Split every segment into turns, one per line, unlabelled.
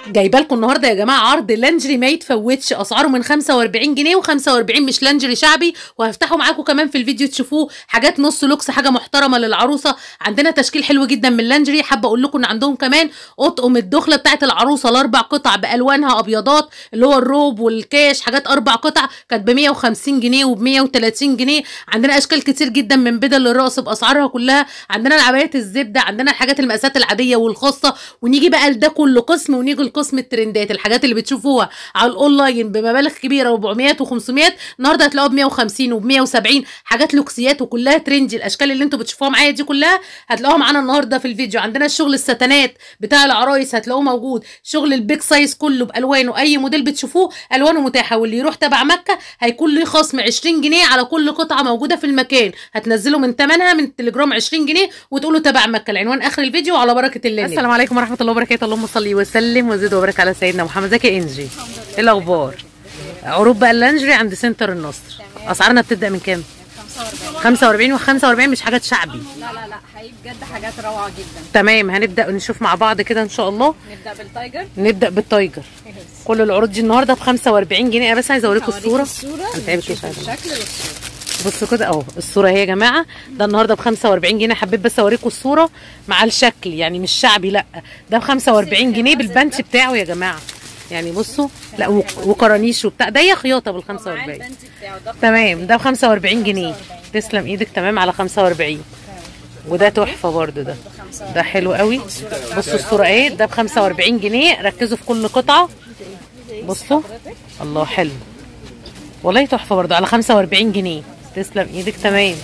جايبه لكم النهارده يا جماعه عرض لانجري ما يتفوتش اسعاره من 45 جنيه و45 مش لانجري شعبي وهفتحه معاكم كمان في الفيديو تشوفوه حاجات نص لوكس حاجه محترمه للعروسه عندنا تشكيل حلو جدا من اللانجري حابه اقول لكم ان عندهم كمان اطقم الدخله بتاعت العروسه الاربع قطع بالوانها ابيضات اللي هو الروب والكاش حاجات اربع قطع كانت ب 150 جنيه وب 130 جنيه عندنا اشكال كتير جدا من بدل الرقص باسعارها كلها عندنا العبايات الزبده عندنا الحاجات المقاسات العاديه والخاصه ونيجي بقى لده كله قسم ونيجي لقسم الترندات الحاجات اللي بتشوفوها على الاونلاين بمبالغ كبيره 400 و500 النهارده هتلاقوها ب 150 وب 170 حاجات لوكسيات وكلها ترندي الاشكال اللي انتوا بتشوفوها معايا دي كلها هتلاقوها معانا النهارده في الفيديو عندنا الشغل الستانات بتاع العرايس هتلاقوه موجود شغل البيك سايز كله بالوانه اي موديل بتشوفوه الوانه متاحه واللي يروح تبع مكه هيكون ليه خصم 20 جنيه على كل قطعه موجوده في المكان هتنزلوا من ثمنها من التليجرام 20 جنيه وتقولوا تبع مكه العنوان اخر الفيديو على بركه الله السلام عليكم ورحمه الله وبركاته اللهم صل وسلم وزد وبارك على سيدنا محمد ازيك يا انجي ايه الاخبار عروض بقى اللانجري عند سنتر النصر اسعارنا بتبدا من كام 45 و45 مش حاجات شعبي
لا لا لا حقيقي بجد حاجات روعه جدا
تمام هنبدا نشوف مع بعض كده ان شاء الله
نبدا بالتايجر
نبدا بالتايجر كل العروض دي النهارده ب 45 جنيه انا بس عايزه اوريكم
هوريك
الصوره
الصوره
هنتعبك يا
نشوف
شباب.
الشكل والصوره
بصوا كده اهو الصوره اهي يا جماعه ده النهارده ب 45 جنيه حبيت بس اوريكم الصوره مع الشكل يعني مش شعبي لا ده ب 45 جنيه بالبنش بتاعه يا جماعه يعني بصوا لا وك- وكرانيش وبتاع ده هي خياطه بال
معاه
45
البنت بتاعه ده
تمام ده ب 45 جنيه تسلم ايدك تمام على 45 وده تحفه برده ده ده حلو قوي بصوا الصوره ايه ده ب 45 جنيه ركزوا في كل قطعه بصوا الله حلو والله تحفه برده على 45 جنيه تسلم ايدك تمام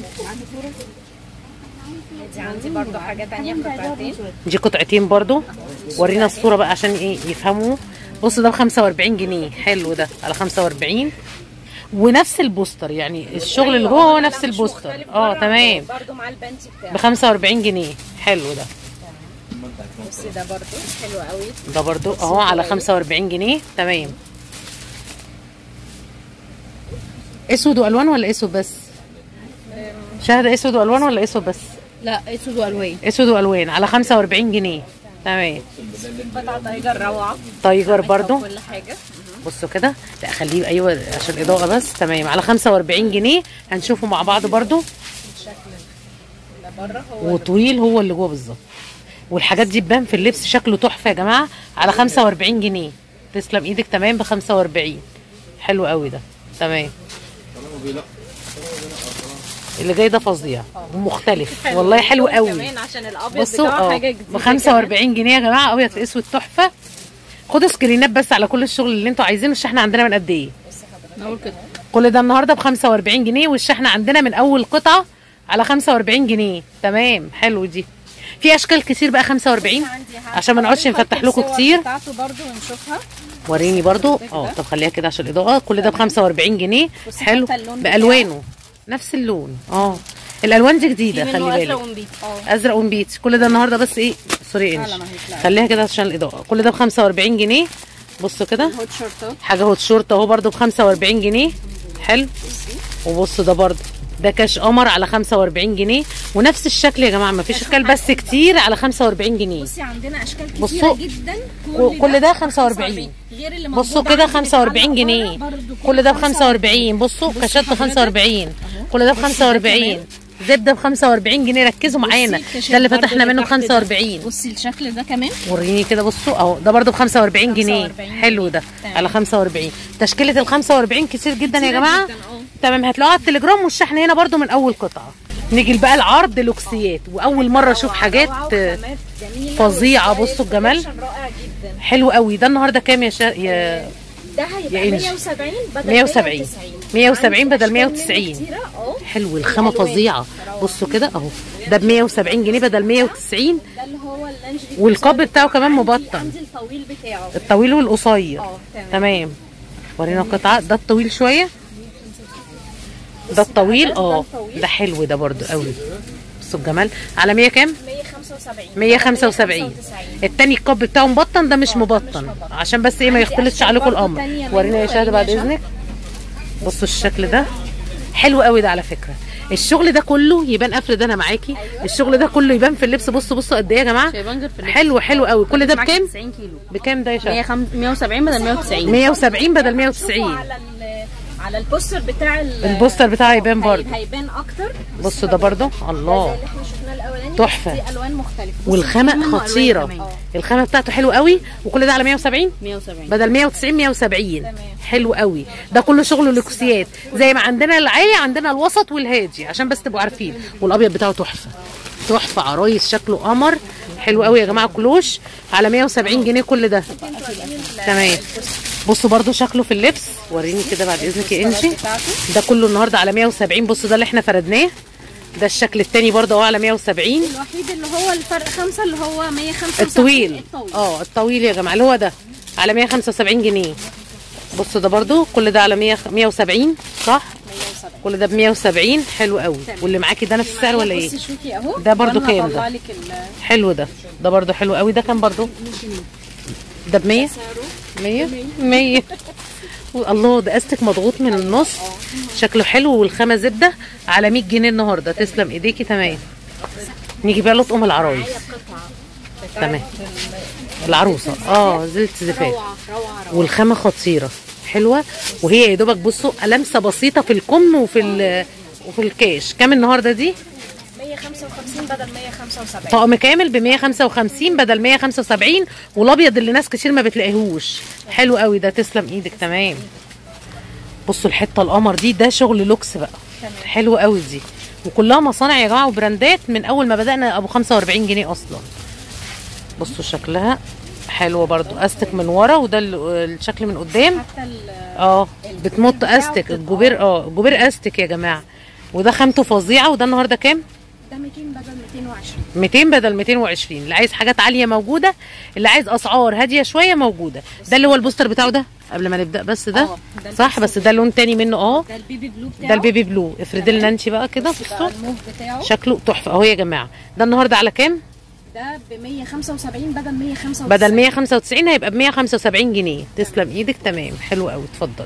دي عندي برضو حاجه تانية قطعتين
دي قطعتين برضو ورينا الصوره بقى عشان ايه يفهموا بصوا ده ب 45 جنيه حلو ده على 45 ونفس البوستر يعني الشغل اللي جوه هو
لا،
نفس
مش
البوستر
مختلف
اه
بره
تمام
برضو مع البنت
ب
بتاعه
45 جنيه حلو ده
بصي ده برضو حلو قوي
ده برضو اهو على 45 جنيه تمام اسود والوان ولا اسود بس شاهده اسود والوان ولا اسود بس
لا اسود والوان
اسود والوان على 45 جنيه تمام
قطعه تايجر روعه
تايجر برضو
كل حاجه
بصوا كده لا خليه ايوه عشان الاضاءه بس تمام على 45 جنيه هنشوفه مع بعض برضو
الشكل اللي بره هو
وطويل هو اللي جوه بالظبط والحاجات دي تبان في اللبس شكله تحفه يا جماعه على 45 جنيه تسلم ايدك تمام ب 45 حلو قوي ده تمام اللي جاي ده فظيع ومختلف والله حلو قوي
كمان عشان الابيض
بصوا
بتاعه
اه
حاجه جديده
ب 45 جنيه يا جماعه ابيض في اسود تحفه خدوا سكرينات بس على كل الشغل اللي انتوا عايزينه الشحن عندنا من قد ايه
نقول كده
كل ده النهارده ب 45 جنيه والشحن عندنا من اول قطعه على 45 جنيه تمام حلو دي في اشكال كتير بقى 45
عندي ها-
عشان ما نقعدش
هوريك
نفتح لكم
الصور
كتير
بتاعته برضو ونشوفها
وريني برضو اه طب خليها كده عشان الاضاءه كل ده ب 45 جنيه
بصي
حلو
حتى اللون
بالوانه نفس اللون اه الالوان دي جديده خلي
منه
بالك
ازرق ونبيت اه
ازرق ونبيت كل ده النهارده بس ايه سوري انش
لا، ما هيطلع.
خليها كده عشان الاضاءه كل ده ب 45 جنيه بصوا كده
هوت شورتات
حاجه هوت شورت اهو برده ب 45 جنيه حلو وبصوا ده برده ده كاش قمر على 45 جنيه ونفس الشكل يا جماعه ما فيش اشكال بس كتير على 45 جنيه
بصي عندنا اشكال كتيره
بصوا،
جدا
كل- كل ده 45.
غير اللي
بصوا
موجود
كده
عندي
45
بيتعلق
جنيه
بره برضو
كل ده ب 45 بصوا
بصي
كاشات ب
حضرتك.
45 كل ده ب
بصي ده
45
كمان.
زبده ب 45 جنيه ركزوا معانا
بصي الكاشات
ده اللي
برضو
فتحنا منه ب
تحت ده.
45
بصي الشكل ده كمان
وريني كده بصوا اهو ده برده ب 45 جنيه
45
حلو ده
تمام.
على 45 تشكيله ال 45 كتير جدا يا
كتيرة
جماعه
جداً، اه.
تمام هتلاقوها على التليجرام والشحن هنا برده من اول قطعه نيجي بقى العرض لوكسيات واول مره اشوف
روعة،
حاجات
روعة وخامات جميلة
فظيعة.
وستايل
بصوا الجمال.
وكولكشن رائع جدا
حلو قوي ده النهارده كام يا شا... يا
ده
يا
هيبقى
إنجي.
170 بدل
170. 170 بدل
عندي أشكال
190.
منه كتيرة، اه
حلو الخامه
الألوان.
فظيعه بصوا كده اهو ده ب 170 جنيه بدل 190
ده اللي هو اللانجري
والقاب بتاعه كمان
عندي-
مبطن.
عندي الطويل بتاعه
الطويل والقصير
اه تمام
تمام ورينا القطعه ده الطويل شويه ده الطويل
ده
اه
الطويل.
ده حلو ده برضو قوي بصوا الجمال على 100 كام
175
175 التاني الكاب بتاعه مبطن ده مش مبطن
مبطن.
عشان بس ايه ما
عندي
يختلطش
أشكال
عليكم
برضو
الامر
تانية منه،
ورينا يا شهد بعد
وريني يا
اذنك بصوا الشكل ده حلو قوي ده على فكره الشغل ده كله يبان افرد انا معاكي
أيوة.
الشغل ده كله يبان في اللبس بصوا بصوا قد ايه يا جماعه
شايبان غير في اللبس.
حلو حلو قوي كل ده
معاكي
بكام
90 كيلو
بكام ده يا شباب
170 بدل 190
170 بدل
شوفوا
190
على ال- على البوستر بتاع ال-
البوستر بتاعه يبان
هي-
برضه
هيبان اكتر
بصوا ده برضه
ده زي
الله
اللي احنا شفناه الاولاني
تحفة.
دي الوان مختلفه بصوا، في
والخامه
منه ألوان
خطيره
كمان.
الخامه بتاعته حلو قوي وكل ده على 170
170
بدل 190 170
تمام.
حلو قوي ده كله شغل لوكسيات زي ما عندنا العالي عندنا الوسط والهادي عشان بس تبقوا عارفين والابيض بتاعه تحفه تحفه عرايس شكله قمر حلو قوي يا جماعه كلوش على 170 جنيه كل ده تمام بصوا برضو شكله في اللبس وريني كده بعد اذنك يا انجي
بتاعته
ده كله النهارده على 170 بصوا ده اللي احنا فردناه ده الشكل التاني برضه اهو على 170
الوحيد اللي هو الفرق خمسة اللي هو 175
الطويل
الطويل
اه الطويل يا جماعه اللي هو ده على 175 جنيه بصوا ده برضو كل ده على 100 170 صح
170
كل ده ب 170 حلو قوي واللي معاكي ده نفس السعر ولا ايه
بصي شوفي اهو
ده برضو
وأنا
كام
هطلع
ده؟
لك ال-
حلو ده ده برضو حلو قوي ده كام برضو ده ب 100
سعره
100 100 الله ده استك مضغوط من النص شكله حلو والخامه زبده على 100 جنيه النهارده تسلم ايديكي تمام نيجي بقى لطقم العرايس
معايا قطعة
تمام العروسه اه زلت زفاف
روعة روعة روعة
والخامه خطيره حلوه وهي يا دوبك بصوا لمسه بسيطه في الكم وفي ال- وفي الكاش كام النهارده دي
155 بدل 175
طقم كامل ب 155 بدل 175 والابيض اللي ناس كتير ما بتلاقيهوش حلو قوي ده تسلم ايدك تمام بصوا الحته القمر دي ده شغل لوكس بقى
تمام.
حلو قوي دي وكلها مصانع يا جماعه وبراندات من اول ما بدانا ابو 45 جنيه اصلا بصوا شكلها حلوه برضو استك من ورا وده ال- الشكل من قدام
حتى ال-
اه بتمط
بتاعه
استك
بتبقى-
الجوبير اه الجوبير استك يا جماعه وده خامته فظيعه وده النهارده كام
ده 200 بدل 220
200 بدل 220 اللي عايز حاجات عاليه موجوده اللي عايز اسعار هاديه شويه موجوده ده اللي هو البوستر بتاعه ده قبل ما نبدا بس ده
اه، ده
صح بس ده لون تاني منه اه
ده البيبي بلو بتاعه
ده البيبي بلو افردي لنا انت بقى كده
بقى
بصوا
الموف بتاعه
شكله تحفه اهو يا جماعه ده النهارده على كام
ده ب 175 بدل 195
بدل 195 هيبقى ب 175 جنيه تسلم ايدك تمام حلو قوي اتفضل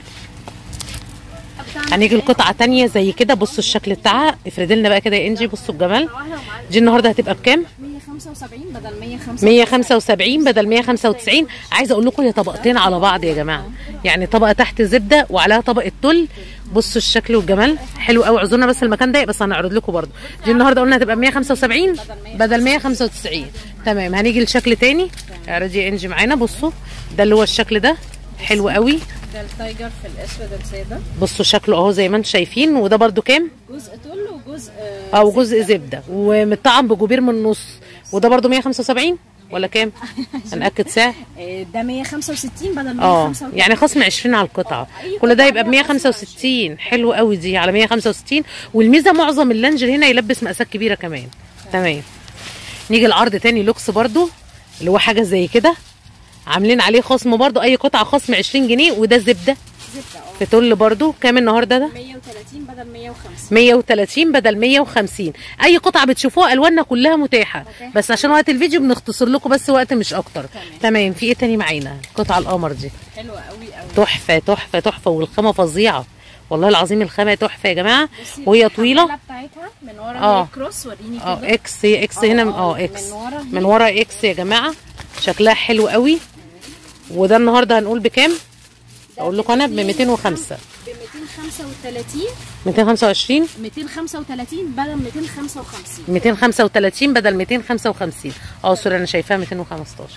هنيجي لقطعه تانية زي كده بصوا الشكل بتاعها افردي لنا بقى كده يا انجي بصوا الجمال
واحدة ومعاها
دي النهارده هتبقى بكام
175 بدل 195
175 بدل 195 عايزه اقول لكم هي طبقتين على بعض يا جماعه يعني طبقه تحت زبده وعليها طبقه تل بصوا الشكل والجمال حلو قوي اعذرنا بس المكان ضيق بس هنعرض لكم برضه دي النهارده قلنا هتبقى 175 بدل 195 تمام هنيجي لشكل تاني اعرضي يا انجي معانا بصوا ده اللي هو الشكل ده حلو قوي
ده التايجر في الاسود الساده
بصوا شكله اهو زي ما انتم شايفين وده برضو كام
جزء تل وجزء
او جزء زبده ومتطعم بجوبير من النص وده برضو 175 ولا كام هنأكد سعر
آه، ده 165 بدل
اه
195
يعني خصم 20 على القطعه كل ده يبقى ب 165 حلو قوي دي على 165 والميزه معظم اللانجر هنا يلبس مقاسات كبيره كمان تمام نيجي العرض تاني لوكس برضو اللي هو حاجه زي كده عاملين عليه خصم برضو اي قطعه خصم 20 جنيه وده زبده
زبده اه
في تل برضو كام النهارده ده
130 بدل 150
130 بدل 150 اي قطعه بتشوفوها الواننا كلها متاحه
متاحة.
بس عشان وقت الفيديو بنختصر لكم بس وقت مش اكتر تمام في ايه تاني معانا القطعه القمر دي
حلوه قوي قوي
تحفه تحفه تحفه والخامه فظيعه والله العظيم الخامه تحفه يا جماعه
بصي
وهي طويله
الحمالة بتاعتها من ورا
اه.
اه كروس وريني
اه
كده
اكس هي اكس هنا
اه،
اه اكس
من ورا
من ورا اكس يا جماعه شكلها حلو قوي وده النهارده هنقول بكام اقول لكم انا ب 205
ب 235
225
235 بدل 255
235 بدل 255 اه سوري انا شايفاها 215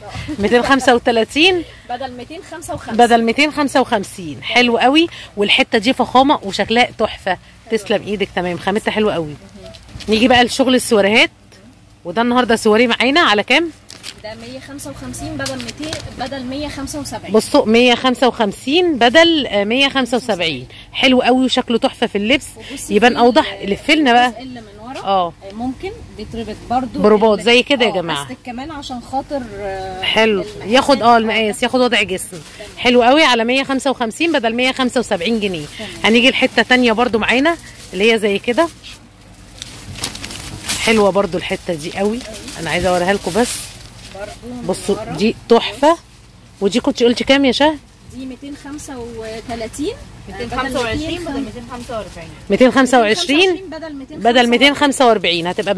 235
بدل 255
بدل 255 حلو قوي والحته دي فخامه وشكلها تحفه تسلم ايدك تمام خامتها حلوه قوي نيجي بقى لشغل السواريهات وده النهارده سواري معانا على كام
ده 155 بدل 200 بدل 175
بصوا 155 بدل آه، 175 حلو قوي وشكله تحفه في اللبس
وبصي
يبان
في
اوضح
ال-
لف لنا بقى
الجزء اللي من ورا
اه
ممكن بيتربط برضو
برباط
ال-
زي كده يا
اه،
جماعة.
أستك كمان عشان خاطر آه،
حلو
المقاسات.
ياخد اه المقاس ياخد وضع جسم حلو قوي على 155 بدل 175 جنيه هنيجي لحته تانية برضو معانا اللي هي زي كده حلوه برضو الحته دي قوي انا عايزه اوريها لكم بس
برضو من
بصوا
ورا.
دي تحفه ودي كنت قلتي كام يا شهد
دي 235
225 بدل 245
225
بدل 200
بدل 245 هتبقى ب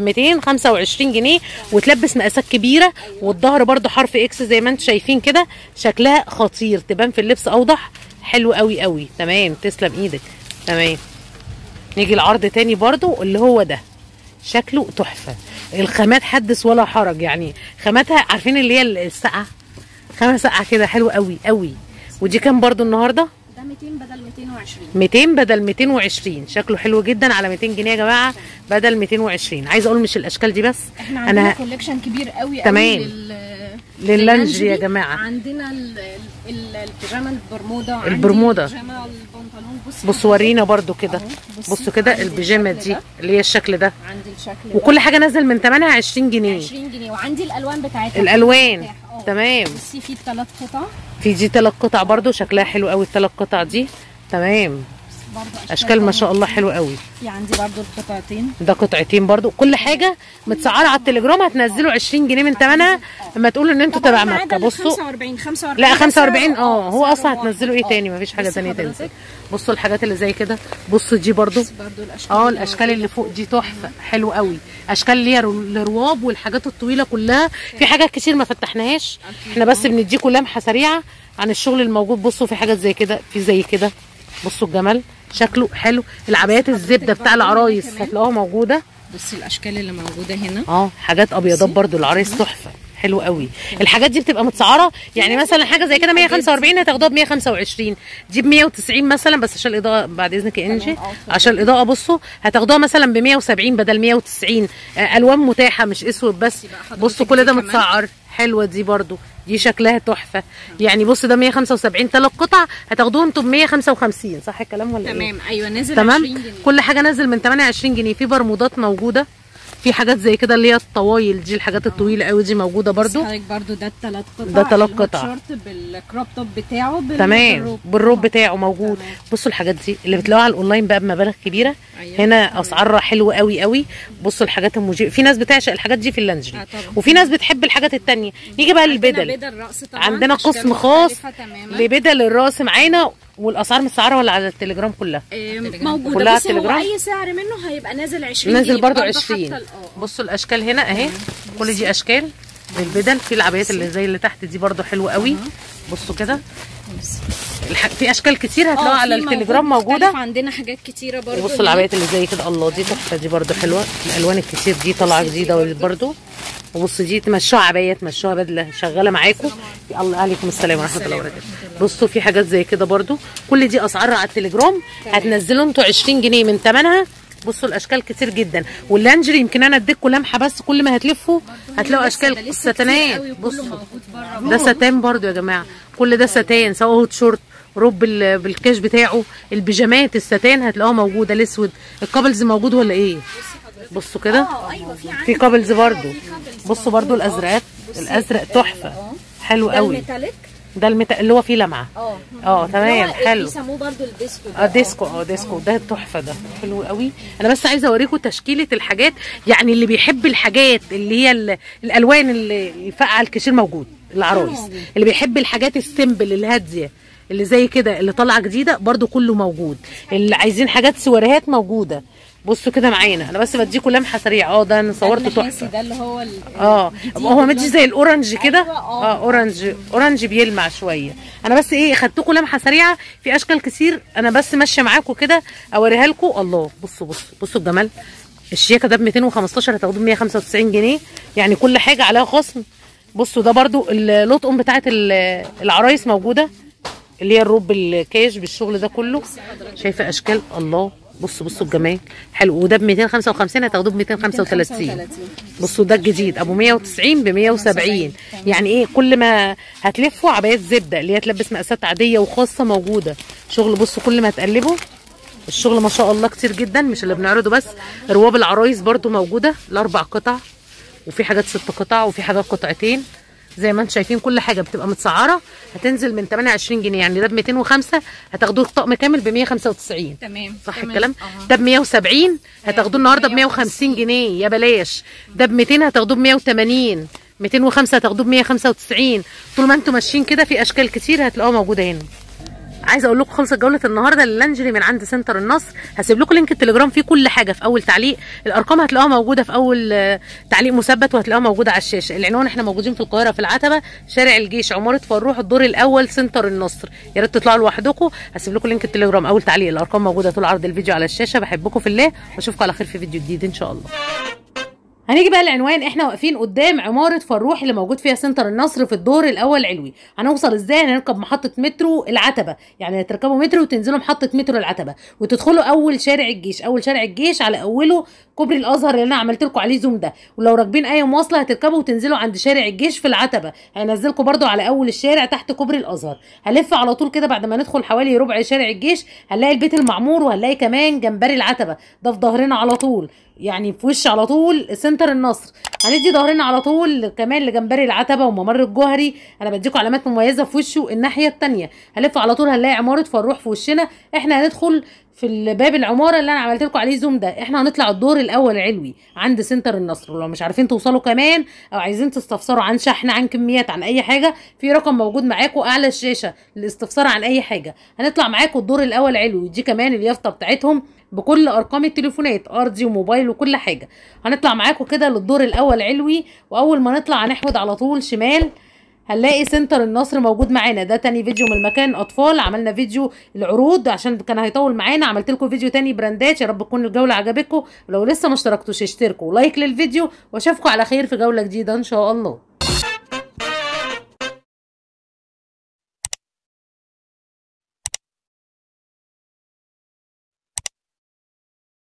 225 جنيه وتلبس مقاسات كبيره والظهر برضو حرف اكس زي ما انتم شايفين كده شكلها خطير تبان في اللبس اوضح حلو قوي قوي تمام تسلم ايدك تمام نيجي العرض تاني برضو اللي هو ده شكله تحفه الخامات حدث ولا حرج يعني خاماتها عارفين اللي هي السقعه خامه سقعه كده حلوه قوي قوي ودي كام برضو النهارده
ده 200 بدل 220
200 بدل 220 شكله حلو جدا على 200 جنيه يا جماعه بدل 220 عايزه اقول مش الاشكال دي بس
احنا عندنا
انا
كوليكشن كبير قوي
تمام.
قوي لل
لللانجري يا جماعه
عندنا ال- ال- البيجامه البرمودا عندي
البرمودا.
البيجامه البنطلون بصي
بصوا ورينا برضو كده
أهو، بصي.
بصوا كده
عندي
البيجامه
الشكل
دي
ده.
اللي هي الشكل ده
عندي الشكل ده
وكل حاجه نازل من ثمنها 20 جنيه
20 جنيه وعندي الالوان بتاعتها
الالوان
متاح. اه.
تمام
بصي في ثلاث قطع
في دي ثلاث قطع برضو شكلها حلو قوي الثلاث قطع دي تمام
برضه
اشكال ما شاء الله حلوه قوي
في عندي برضه القطعتين
ده قطعتين برضو كل حاجه متسعره على التليجرام هتنزلوا 20 جنيه من ثمنها اما تقولوا ان انتوا تبع مكه بصوا
45 45
لا 45
سعر-
اه هو
سعر
اصلا
واحد.
هتنزلوا ايه
اه.
تاني مفيش حاجه
بصي
تانية
حضرتك،
تنزل بصوا الحاجات اللي زي كده بصوا دي برضو
برضه الاشكال
اه
اللي
الاشكال اللي فوق دي تحفه حلو قوي اشكال اللي هي رو- الرواب والحاجات الطويله كلها في حاجات كتير ما فتحناهاش احنا بس بنديكم لمحه سريعه عن الشغل الموجود بصوا في حاجات زي كده في زي كده بصوا الجمال شكله حلو العبايات الزبده بتاع العرايس هتلاقوها موجوده
بصي الاشكال اللي موجوده هنا
اه حاجات ابيضات برضو العرايس تحفه حلو قوي الحاجات دي بتبقى متسعره يعني مثلا حاجه زي كده 145 هتاخدوها ب 125 دي ب 190 مثلا بس عشان الاضاءه بعد اذنك يا انجي عشان الاضاءه بصوا هتاخدوها مثلا ب 170 بدل 190 آه، الوان متاحه مش اسود بس بصوا كل ده متسعر حلوه دي برضو دي شكلها تحفه يعني بص ده 175 ثلاث قطع هتاخدوهم انتوا ب 155 صح الكلام ولا ايه
تمام ايوه نزل
تمام
20 جنيه
كل حاجه نازل من 28 جنيه في برمودات موجوده في حاجات زي كده اللي هي الطوايل دي الحاجات الطويله قوي دي موجوده برضو
حضرتك برضو ده الثلاث قطع
ده تلات
الهوت
قطع.
شورت بالكروب توب بتاعه بال-
تمام
بالروب.
بالروب بتاعه موجود
تمام.
بصوا الحاجات دي اللي بتلاقوها على الاونلاين بقى بمبالغ كبيره
أيوة.
هنا اسعارها حلوه قوي قوي بصوا الحاجات المجيب في ناس بتعشق الحاجات دي في اللانجري
آه طبعا.
وفي ناس بتحب الحاجات التانية نيجي بقى
عندنا
للبدل
بدل رأس طبعا
عندنا
أشكال
قسم خاص
مختلفة تماما
لبدل الراس معانا والاسعار متسعره ولا على التليجرام كلها
آه،
كلها
موجوده
على
بصي هو
التليجرام؟
اي سعر منه هيبقى نازل 20
نازل
جنيه
برضو
برضو
20
حتى ال- اه
بصوا الاشكال هنا اهي كل دي اشكال للبدل في العبايات اللي زي اللي تحت دي برضو حلوه قوي بصوا كده الح... في اشكال كتير هتلاقوها
اه،
على
في
التليجرام
موجود
موجوده
مختلف، عندنا حاجات كتيره برضو
وبصوا
هنا.
العبايات اللي زي كده الله دي تحفه دي برضو حلوه الالوان الكتير دي طالعه جديده برضو وبصوا دي تمشوها عبايات تمشوها بدله شغاله معاكم الله عليكم السلام ورحمه الله وبركاته بصوا في حاجات زي كده برضو كل دي اسعارها على التليجرام هتنزلوا انتوا 20 جنيه من ثمنها بصوا الاشكال كتير جدا واللانجري يمكن انا اديكم لمحه بس كل ما هتلفوا هتلاقوا
لسه- ده
اشكال
لسه كتير
ستانات
قوي، كله
بصوا
موجود بره
ده ستان برضو يا جماعه كل ده ستان سواء هوت شورت روب بال- بالكاش بتاعه البيجامات الستان هتلاقوها موجوده الاسود الكابلز موجود ولا ايه بصوا كده
اه ايوه في عندي
في كابلز برضو بصوا برضو الازرقات الازرق تحفه حلو
ده
قوي
الميتاليك
ده المتا... اللي هو فيه لمعه
اه
اه تمام
اللي هو
حلو
بيسموه برضو الديسكو ده.
اه ديسكو اه ديسكو ده التحفه ده حلو قوي انا بس عايزه اوريكم تشكيله الحاجات يعني اللي بيحب الحاجات اللي هي ال- الالوان اللي الفقعه الكشير موجود العرايس اللي بيحب الحاجات السيمبل الهاديه اللي زي كده اللي طالعه جديده برضو كله موجود اللي عايزين حاجات سواريهات موجوده بصوا كده معانا انا بس بديكم لمحه سريعه اه ده انا صورته
النحاسي
تحفه
ده اللي هو ال-
اه
الجديد
هو
اللي
مدي زي الاورنج كده
أيوة، اه.
اه اورنج اورنج بيلمع شويه انا بس ايه خدتكم لمحه سريعه في اشكال كتير انا بس ماشيه معاكم كده اوريها لكم الله بصوا بصوا بصوا الجمال الشياكه ده ب 215 هتاخدوه ب 195 جنيه يعني كل حاجه عليها خصم بصوا ده برضو اللطقم بتاعت ال- العرايس موجوده اللي هي الروب الكاش بالشغل ده كله شايفه اشكال الله بصوا بصوا الجمال حلو وده ب 255 هتاخدوه ب 235 بصوا ده الجديد ابو 190 ب 170 يعني ايه كل ما هتلفوا عبايات زبده اللي هي تلبس مقاسات عاديه وخاصه موجوده شغل بصوا كل ما تقلبوا الشغل ما شاء الله كتير جدا مش اللي بنعرضه بس رواب العرايس برضو موجوده الاربع قطع وفي حاجات ست قطع وفي حاجات قطعتين زي ما انتم شايفين كل حاجه بتبقى متسعره هتنزل من 28 جنيه يعني ده ب 205 هتاخدوه الطقم كامل ب 195
تمام
صح
تمام.
الكلام
اه.
ده ب 170 هتاخدوه النهارده ب 150 جنيه يا بلاش ده ب 200 هتاخدوه ب 180 205 هتاخدوه ب 195 طول ما انتم ماشيين كده في اشكال كتير هتلاقوها موجوده هنا عايزه اقول لكم خلصت جوله النهارده للانجري من عند سنتر النصر هسيب لكم لينك التليجرام فيه كل حاجه في اول تعليق الارقام هتلاقوها موجوده في اول آه، تعليق مثبت وهتلاقوها موجوده على الشاشه العنوان احنا موجودين في القاهره في العتبه شارع الجيش عماره فروح الدور الاول سنتر النصر يا ريت تطلعوا لوحدكم هسيب لكم لينك التليجرام اول تعليق الارقام موجوده طول عرض الفيديو على الشاشه بحبكم في الله واشوفكم على خير في فيديو جديد ان شاء الله هنيجي بقى العنوان احنا واقفين قدام عمارة فروح اللي موجود فيها سنتر النصر في الدور الاول علوي هنوصل ازاي هنركب محطة مترو العتبة يعني هتركبوا مترو وتنزلوا محطة مترو العتبة وتدخلوا اول شارع الجيش اول شارع الجيش على اوله كوبري الازهر اللي انا عملت لكم عليه زوم ده ولو راكبين اي مواصله هتركبوا وتنزلوا عند شارع الجيش في العتبه هينزلكم برضو على اول الشارع تحت كوبري الازهر هلف على طول كده بعد ما ندخل حوالي ربع شارع الجيش هنلاقي البيت المعمور وهنلاقي كمان جمبري العتبه ده في ظهرنا على طول يعني في وش على طول سنتر النصر هندي ظهرنا على طول كمان لجمبري العتبه وممر الجوهري انا بديكم علامات مميزه في وشه الناحيه التانية هلف على طول هنلاقي عماره فروح في وشنا احنا هندخل في الباب العماره اللي انا عملت لكم عليه زوم ده احنا هنطلع الدور الاول علوي عند سنتر النصر ولو مش عارفين توصلوا كمان او عايزين تستفسروا عن شحن عن كميات عن اي حاجه في رقم موجود معاكم اعلى الشاشه للاستفسار عن اي حاجه هنطلع معاكم الدور الاول علوي دي كمان اليافطه بتاعتهم بكل ارقام التليفونات ارضي وموبايل وكل حاجه هنطلع معاكم كده للدور الاول علوي واول ما نطلع هنحود على طول شمال هنلاقي سنتر النصر موجود معانا ده تاني فيديو من مكان اطفال عملنا فيديو العروض عشان كان هيطول معانا عملت لكم فيديو تاني براندات يا رب تكون الجوله عجبتكم ولو لسه ما اشتركتوش اشتركوا لايك للفيديو واشوفكم على خير في جوله جديده ان شاء الله